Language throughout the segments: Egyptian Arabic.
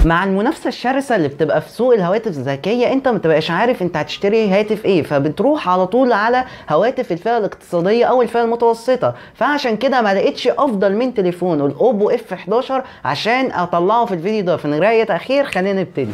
مع المنافسه الشرسه اللي بتبقى في سوق الهواتف الذكيه انت ما تبقاش عارف انت هتشتري هاتف ايه فبتروح على طول على هواتف الفئه الاقتصاديه او الفئه المتوسطه فعشان كده ما لقيتش افضل من تليفون الاوبو اف 11 عشان اطلعه في الفيديو ده في غايه تاخير خلينا نبتدي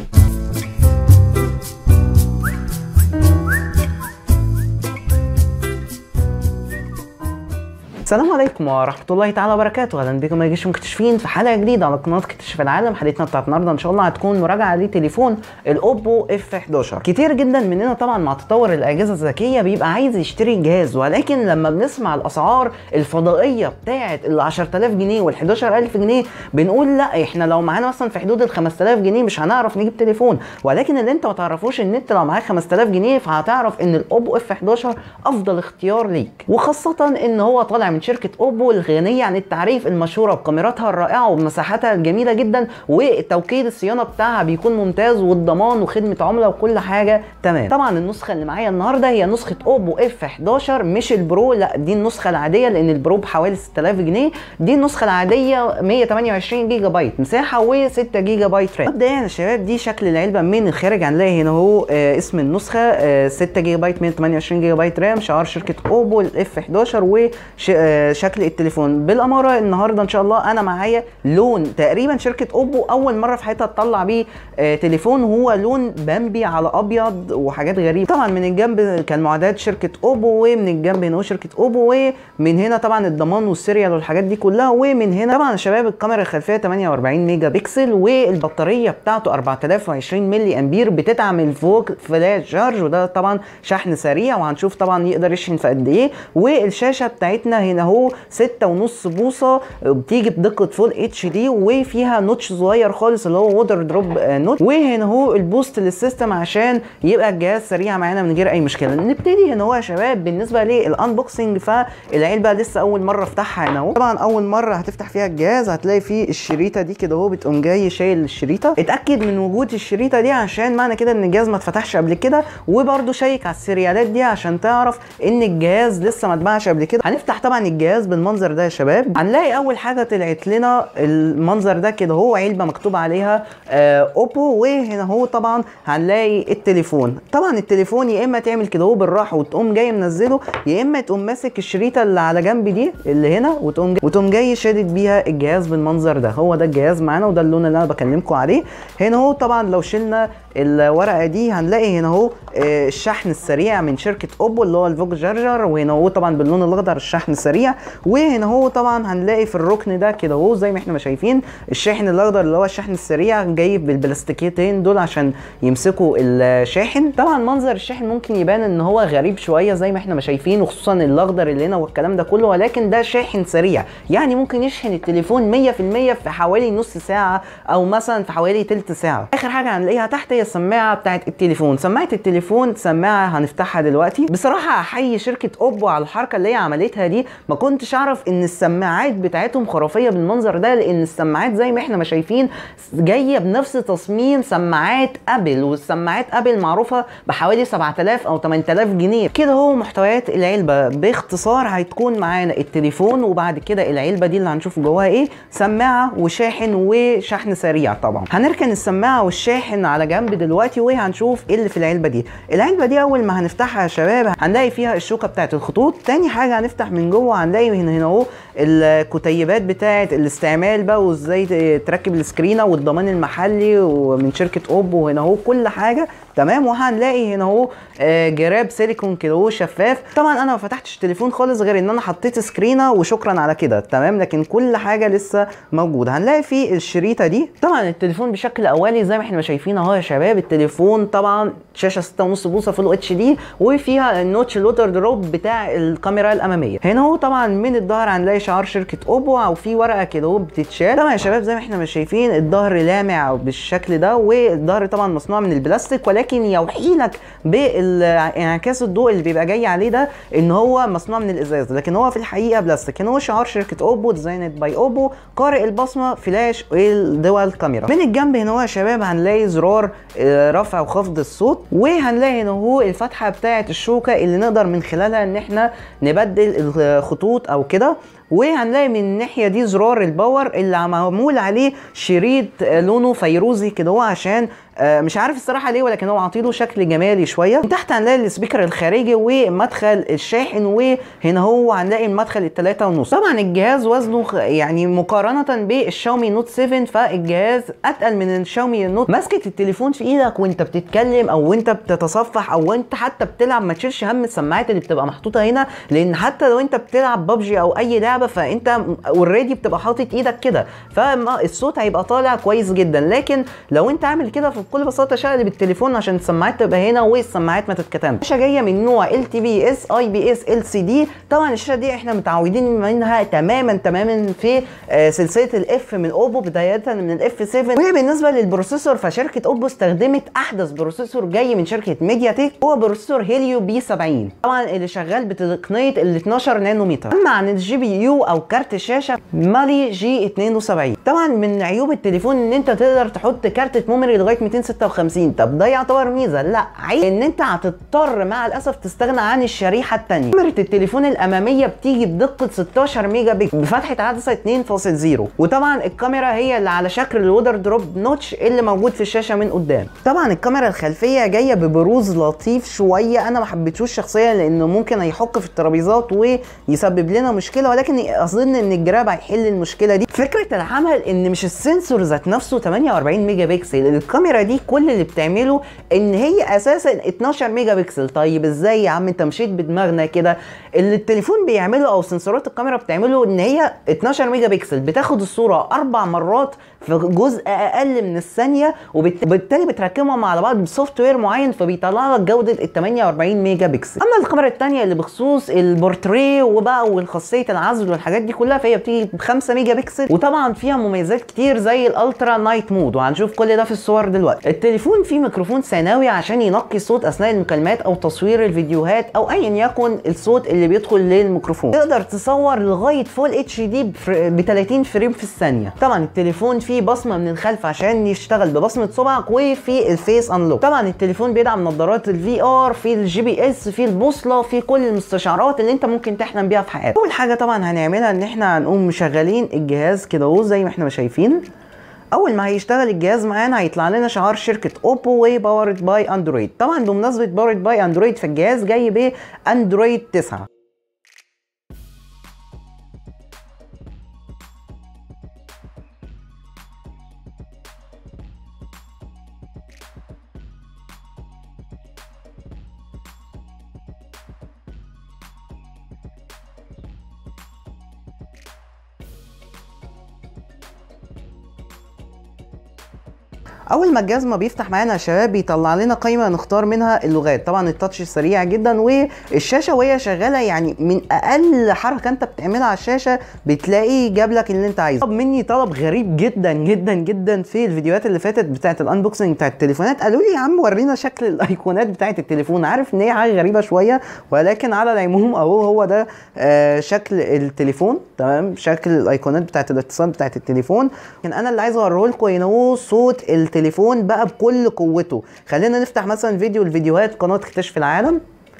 السلام عليكم ورحمة الله تعالى وبركاته، أهلا بكم يا جيش مكتشفين في حلقة جديدة على قناة اكتشف العالم، حلقتنا بتاعت النهاردة إن شاء الله هتكون مراجعة لتليفون الأوبو اف 11. كتير جدا مننا طبعا مع تطور الأجهزة الذكية بيبقى عايز يشتري جهاز ولكن لما بنسمع الأسعار الفضائية بتاعت ال 10000 جنيه وال 11000 جنيه بنقول لا إحنا لو معانا مثلا في حدود ال 5000 جنيه مش هنعرف نجيب تليفون، ولكن اللي أنت ما تعرفوش إن أنت لو معاك 5000 جنيه فهتعرف إن الأوبو اف 11 أفضل اختيار ليك، وخاصة إن هو طالع من شركة اوبو الغنية عن التعريف المشهورة بكاميراتها الرائعة وبمساحاتها الجميلة جدا وتوكيد الصيانة بتاعها بيكون ممتاز والضمان وخدمة عملاء وكل حاجة تمام طبعا النسخة اللي معايا النهاردة هي نسخة اوبو اف 11 مش البرو لا دي النسخة العادية لان البرو بحوالي 6000 جنيه دي النسخة العادية 128 جيجا بايت مساحة و6 جيجا بايت رام مبدئيا يا شباب دي شكل العلبة من الخارج هنلاقي هنا اهو آه اسم النسخة آه 6 جيجا بايت 128 جيجا بايت رام شعار شركة اوبو الاف 11 وش آه شكل التليفون بالاماره النهارده ان شاء الله انا معايا لون تقريبا شركه اوبو اول مره في حياتها تطلع بيه آه تليفون هو لون بامبي على ابيض وحاجات غريبه طبعا من الجنب كان معدات شركه اوبو ومن الجنب هنا هو شركه اوبو ومن هنا طبعا الضمان والسيريال والحاجات دي كلها ومن هنا طبعا يا شباب الكاميرا الخلفيه 48 ميجا بكسل والبطاريه بتاعته 4020 ملي امبير بتدعم الفوق فلاش شارج وده طبعا شحن سريع وهنشوف طبعا يقدر يشحن في قد ايه والشاشه بتاعتنا هنا اهو 6.5 بوصه بتيجي بدقه فول اتش دي وفيها نوتش صغير خالص اللي هو ووتر دروب نوت وهنا هو البوست للسيستم عشان يبقى الجهاز سريع معانا من غير اي مشكله نبتدي هنا هو يا شباب بالنسبه للانبوكسنج فالعلبه لسه اول مره افتحها هنا اهو طبعا اول مره هتفتح فيها الجهاز هتلاقي فيه الشريطه دي كده اهو بتقوم جاي شايل الشريطه اتاكد من وجود الشريطه دي عشان معنى كده ان الجهاز ما اتفتحش قبل كده وبرده شيك على السيريالات دي عشان تعرف ان الجهاز لسه ما اتباعش قبل كده هنفتح طبعا الجهاز بالمنظر ده يا شباب هنلاقي اول حاجه طلعت لنا المنظر ده كده هو علبه مكتوب عليها آه اوبو وهنا هو طبعا هنلاقي التليفون طبعا التليفون يا اما تعمل كده هو بالراحه وتقوم جاي منزله يا اما تقوم ماسك الشريطه اللي على جنب دي اللي هنا وتقوم جاي وتقوم جاي شادد بيها الجهاز بالمنظر ده هو ده الجهاز معانا وده اللون اللي انا بكلمكم عليه هنا هو طبعا لو شلنا الورقه دي هنلاقي هنا اهو الشحن السريع من شركه اوبو اللي هو الفوج جارجر وهنا هو طبعا باللون الاخضر الشحن السريع وهنا هو طبعا هنلاقي في الركن ده كده اهو زي ما احنا ما شايفين الشاحن الاخضر اللي هو الشحن السريع جاي بالبلاستيكيتين دول عشان يمسكوا الشاحن طبعا منظر الشاحن ممكن يبان ان هو غريب شويه زي ما احنا ما شايفين وخصوصا الاخضر اللي هنا والكلام ده كله ولكن ده شاحن سريع يعني ممكن يشحن التليفون 100% في حوالي نص ساعه او مثلا في حوالي تلت ساعه اخر حاجه هنلاقيها تحت هي السماعه بتاعت التليفون سماعه التليفون سماعه هنفتحها دلوقتي بصراحه احيي شركه اوبو على الحركه اللي هي عملتها دي ما كنتش اعرف ان السماعات بتاعتهم خرافيه بالمنظر ده لان السماعات زي ما احنا ما شايفين جايه بنفس تصميم سماعات ابل والسماعات ابل معروفه بحوالي 7000 او 8000 جنيه كده هو محتويات العلبه باختصار هتكون معانا التليفون وبعد كده العلبه دي اللي هنشوف جواها ايه سماعه وشاحن وشحن سريع طبعا هنركن السماعه والشاحن على جنب دلوقتي وهنشوف ايه اللي في العلبه دي العلبه دي اول ما هنفتحها يا شباب هنلاقي فيها الشوكه بتاعت الخطوط تاني حاجه هنفتح من جوه هنلاقي هنا هنا اهو الكتيبات بتاعه الاستعمال بقى وازاي تركب السكرينه والضمان المحلي ومن شركه اوبو هنا اهو كل حاجه تمام وهنلاقي هنا اهو جراب سيليكون كده اهو شفاف طبعا انا ما فتحتش التليفون خالص غير ان انا حطيت سكرينه وشكرا على كده تمام لكن كل حاجه لسه موجوده هنلاقي في الشريطه دي طبعا التليفون بشكل اولي زي ما احنا شايفين اهو يا شباب التليفون طبعا شاشه 6.5 بوصه فول اتش دي وفيها النوتش الوتر دروب بتاع الكاميرا الاماميه هنا اهو طبعا من الظهر هنلاقي شعار شركه اوبو او في ورقه كده اهو بتتشال طبعا يا شباب زي ما احنا شايفين الظهر لامع بالشكل ده والظهر طبعا مصنوع من البلاستيك ولكن يوحي لك بانعكاس الضوء اللي بيبقى جاي عليه ده ان هو مصنوع من الازاز لكن هو في الحقيقه بلاستيك هنا هو شعار شركه اوبو ديزايند باي اوبو قارئ البصمه فلاش والدول كاميرا من الجنب هنا هو يا شباب هنلاقي زرار رفع وخفض الصوت وهنلاقي هنا هو الفتحه بتاعه الشوكه اللي نقدر من خلالها ان احنا نبدل الخطوط او كده وهنلاقي من الناحيه دي زرار الباور اللي معمول عليه شريط آه، لونه فيروزي كده هو عشان آه، مش عارف الصراحه ليه ولكن هو عاطيله شكل جمالي شويه من تحت هنلاقي السبيكر الخارجي ومدخل الشاحن وهنا هو هنلاقي المدخل التلاتة ونص طبعا الجهاز وزنه خ- يعني مقارنه بالشاومي نوت 7 فالجهاز اتقل من الشاومي نوت مسكه التليفون في ايدك وانت بتتكلم او وانت بتتصفح او وانت حتى بتلعب ما تشيلش هم السماعات اللي بتبقى محطوطه هنا لان حتى لو انت بتلعب ببجي او اي لعبه فانت اوريدي بتبقى حاطط ايدك كده فالصوت هيبقى طالع كويس جدا لكن لو انت عامل كده فبكل بساطه شقلب التليفون عشان السماعات تبقى هنا والسماعات ما تتكتمش الشاشه جايه من نوع ال تي بي اس اي بي اس ال سي دي طبعا الشاشه دي احنا متعودين منها تماما تماما في آه، سلسله الاف من اوبو بدايه من الاف 7 وبالنسبه للبروسيسور فشركه اوبو استخدمت احدث بروسيسور جاي من شركه ميديا تك هو بروسيسور هيليو بي 70 طبعا اللي شغال بتقنيه ال 12 نانومتر اما عن الجي بي يو او كارت الشاشه مالي جي 72 طبعا من عيوب التليفون ان انت تقدر تحط كارت ميموري لغايه 256 طب ده يعتبر ميزه لا عيب ان انت هتضطر مع الاسف تستغنى عن الشريحه الثانيه كاميرا التليفون الاماميه بتيجي بدقه 16 ميجا بكسل بفتحه عدسه 2.0 وطبعا الكاميرا هي اللي على شكل الوودر دروب نوتش اللي موجود في الشاشه من قدام طبعا الكاميرا الخلفيه جايه ببروز لطيف شويه انا ما حبيتهوش شخصيا لانه ممكن هيحك في الترابيزات ويسبب لنا مشكله ولكن اظن ان الجراب هيحل المشكله دي فكره العمل ان مش السنسور ذات نفسه 48 ميجا بكسل الكاميرا دي كل اللي بتعمله ان هي اساسا 12 ميجا بكسل طيب ازاي يا عم انت مشيت بدماغنا كده اللي التليفون بيعمله او سنسورات الكاميرا بتعمله ان هي 12 ميجا بكسل بتاخد الصوره اربع مرات في جزء اقل من الثانيه وبالتالي بتركبهم على بعض بسوفت وير معين فبيطلع لك جوده ال 48 ميجا بكسل اما الكاميرا الثانيه اللي بخصوص البورتريه وبقى والخاصيه العزل والحاجات دي كلها فهي بتيجي ب 5 ميجا بكسل وطبعا فيها مميزات كتير زي الالترا نايت مود وهنشوف كل ده في الصور دلوقتي التليفون فيه ميكروفون ثانوي عشان ينقي الصوت اثناء المكالمات او تصوير الفيديوهات او ايا يكن الصوت اللي بيدخل للميكروفون تقدر تصور لغايه فول اتش دي ب 30 فريم في الثانيه طبعا التليفون فيه بصمه من الخلف عشان يشتغل ببصمه صبعك وفي الفيس انلوك طبعا التليفون بيدعم نظارات الفي ار في الجي بي اس في البوصله في كل المستشعرات اللي انت ممكن تحلم بيها في حياتك اول حاجه طبعا هنعملها ان احنا هنقوم مشغلين الجهاز كده اهو زي ما احنا ما شايفين اول ما هيشتغل الجهاز معانا هيطلع لنا شعار شركه اوبو وباورد باي اندرويد طبعا بمناسبه باورد باي اندرويد فالجهاز جاي باندرويد 9 اول ما الجهاز ما بيفتح معانا يا شباب بيطلع لنا قائمه نختار منها اللغات طبعا التاتش سريع جدا والشاشه وهي شغاله يعني من اقل حركه انت بتعملها على الشاشه بتلاقي جاب لك اللي انت عايزه طلب مني طلب غريب جدا جدا جدا في الفيديوهات اللي فاتت بتاعه الانبوكسنج بتاعه التليفونات قالوا لي يا عم ورينا شكل الايقونات بتاعه التليفون عارف ان هي حاجه غريبه شويه ولكن على العموم اهو هو ده آه شكل التليفون تمام شكل الايقونات بتاعه الاتصال بتاعه التليفون لكن انا اللي عايز اوريه لكم هنا هو صوت التليفون بقى بكل قوته خلينا نفتح مثلا فيديو الفيديوهات قناه اكتشف العالم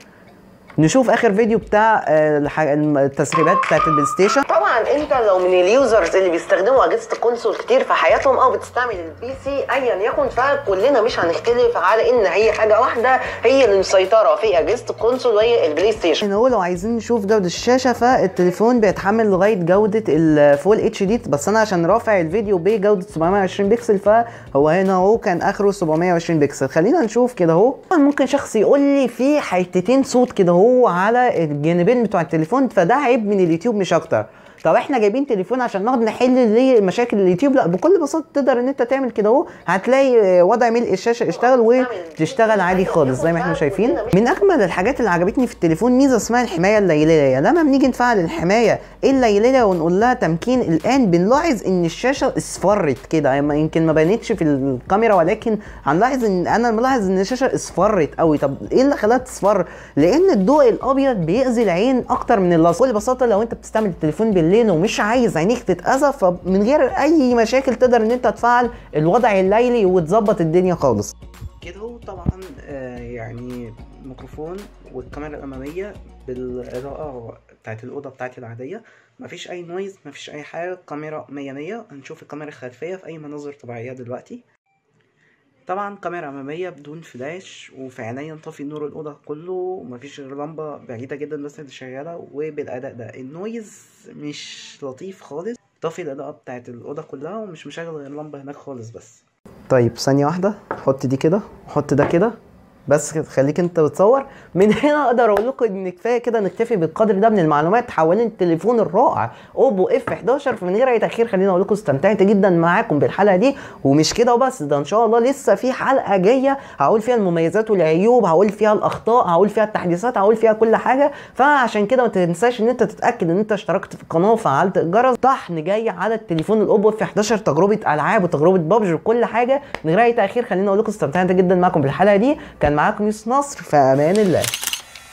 نشوف اخر فيديو بتاع آه، الح- التسريبات بتاعت البلاي ستيشن طبعا انت لو من اليوزرز اللي بيستخدموا اجهزه الكونسول كتير في حياتهم او بتستعمل البي سي ايا يكن فكلنا مش هنختلف على ان هي حاجه واحده هي اللي مسيطره في اجهزه الكونسول وهي البلاي ستيشن هو لو عايزين نشوف جوده الشاشه فالتليفون بيتحمل لغايه جوده الفول اتش دي بس انا عشان رافع الفيديو بجوده 720 بكسل فهو هنا اهو كان اخره 720 بكسل خلينا نشوف كده اهو طبعاً ممكن شخص يقول لي في حتتين صوت كده اهو على الجانبين بتوع التليفون فده عيب من اليوتيوب مش اكتر طب احنا جايبين تليفون عشان نقعد نحل ليه مشاكل اليوتيوب لا بكل بساطه تقدر ان انت تعمل كده اهو هتلاقي وضع ملء الشاشه اشتغل وتشتغل عادي خالص زي ما احنا شايفين من اجمل الحاجات اللي عجبتني في التليفون ميزه اسمها الحمايه الليليه لما بنيجي نفعل الحمايه الليليه ونقول لها تمكين الان بنلاحظ ان الشاشه اصفرت كده يعني يمكن ما بانتش في الكاميرا ولكن هنلاحظ ان انا ملاحظ ان الشاشه اصفرت قوي طب ايه اللي خلاها تصفر لان الضوء الابيض بيأذي العين اكتر من اللصق بكل بساطه لو انت بتستعمل التليفون بالليل ومش عايز عينيك تتاذى فمن غير اي مشاكل تقدر ان انت تفعل الوضع الليلي وتظبط الدنيا خالص كده هو طبعا آه يعني الميكروفون والكاميرا الاماميه بالاضاءه بتاعت الاوضه بتاعتي العاديه مفيش اي نويز مفيش اي حاجه كاميرا مية مية هنشوف الكاميرا الخلفيه في اي مناظر طبيعيه دلوقتي طبعا كاميرا اماميه بدون فلاش وفي عينيا نطفي نور الاوضه كله مفيش غير لمبه بعيده جدا بس اللي شغاله وبالاداء ده النويز مش لطيف خالص طفي الاضاءه بتاعت الاوضه كلها ومش مشغل غير لمبه هناك خالص بس طيب ثانيه واحده حط دي كده وحط ده كده بس كده خليك انت بتصور من هنا اقدر اقول لكم ان كفايه كده نكتفي بالقدر ده من المعلومات حوالين التليفون الرائع اوبو اف 11 فمن غير اي تاخير خليني اقول لكم استمتعت جدا معاكم بالحلقه دي ومش كده وبس ده ان شاء الله لسه في حلقه جايه هقول فيها المميزات والعيوب هقول فيها الاخطاء هقول فيها التحديثات هقول فيها كل حاجه فعشان كده ما تنساش ان انت تتاكد ان انت اشتركت في القناه وفعلت الجرس طحن جاي على التليفون الاوبو اف 11 تجربه العاب وتجربه بابجي وكل حاجه من غير اي تاخير خليني اقول لكم استمتعت جدا معاكم بالحلقه دي كان معاكم يوسف نصر في امان الله